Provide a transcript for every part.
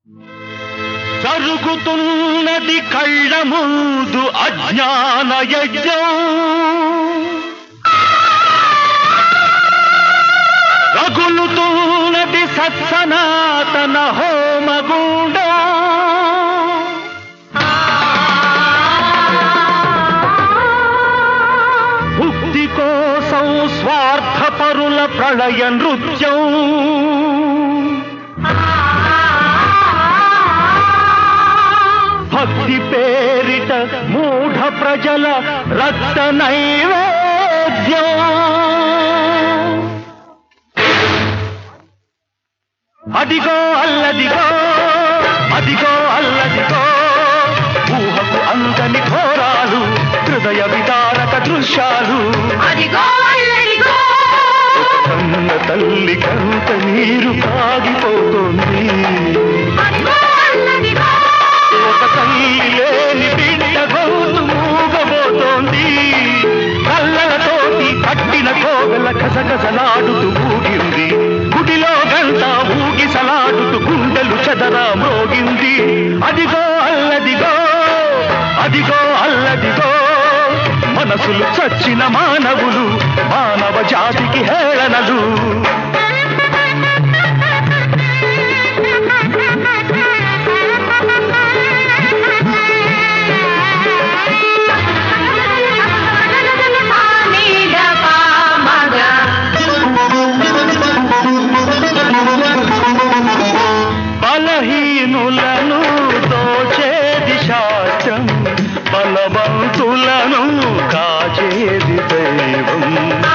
జరుగుతున్నది కళ్ళ ముందు అజ్ఞాన యజ్ఞం రగులుతున్నది సత్సనాతన హోమగుండం భుక్తి కోసం స్వార్థపరుల ప్రళయ నృత్యం భక్తి పేరిట మూఢ ప్రజల రక్త నైవేద్యం అదిగో అల్లదిగో అదిగో అల్లదిగో ఊహకు అందని ఘోరాలు హృదయ విదారక దృశ్యాలు అదిగో అల్లదిగో కన్న తల్లి కంత నీరు కాగిపోతుంది అదిగో అల్లదిగో ఒక తల్లి లేని బిడ్డ గొంతు మూగబోతోంది కళ్ళలతోటి కట్టిన కోగల కసకసలాడుతూ ఊగింది గుడిలో గంట ఊగిసలాడుతూ గుండెలు చెదరా మ్రోగింది అదిగో అల్లదిగో అదిగో అల్లదిగో మనసులు చచ్చిన మానవులు మానవ జాతికి హేళనలు బలహీనులను దోచేది శాస్త్రం బలవంతులను కాచేది దైవం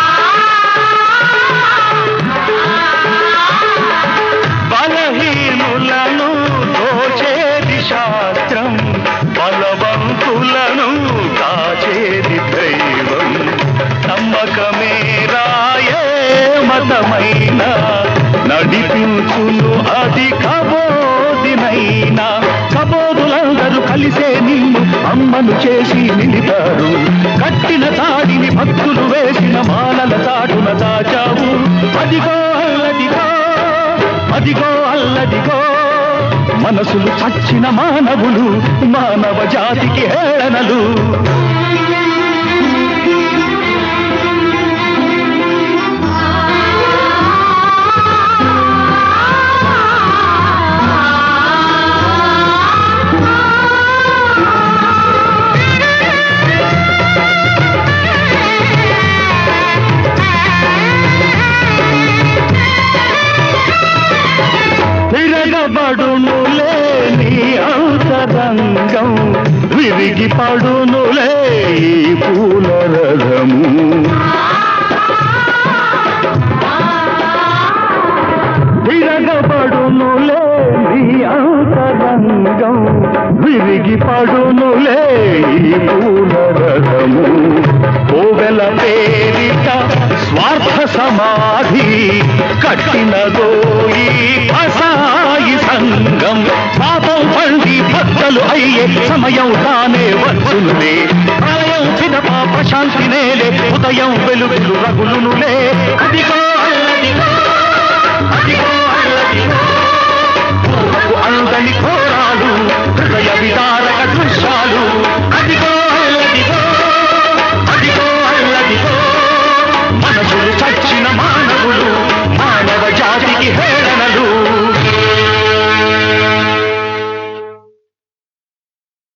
బలహీనులను దోచేది శాస్త్రం బలవంతులను కాచేది దైవం నమ్మకమే రాయే మతమైన నడిపించును అది కబోదినైనా కబోదులందరూ కలిసే నిన్ను అమ్మను చేసి నిలిపారు కట్టిన తాడిని భక్తులు వేసిన మాలల చాటున దాచావు అదిగో అల్లదిగో అదిగో అల్లదిగో మనసులు చచ్చిన మానవులు మానవ జాతికి హేళనలు తిరగబడునులే నీ అంతరంగం విరిగి పడునులే ఈ పూల రథము తిరగబడునులే నీ అంతరంగం విరిగి పడునులే ఈ పూల రథము కోవెల పేరిట స్వార్థ సమాధి కట్టినదో ఈ అసాయి సంఘం పాపం పండి భక్తలు అయ్యే సమయం తానే వచ్చునులే ప్రళయం పిదప ప్రశాంతి నేలే ఉదయం వెలుగులు రగులునులే అదిగో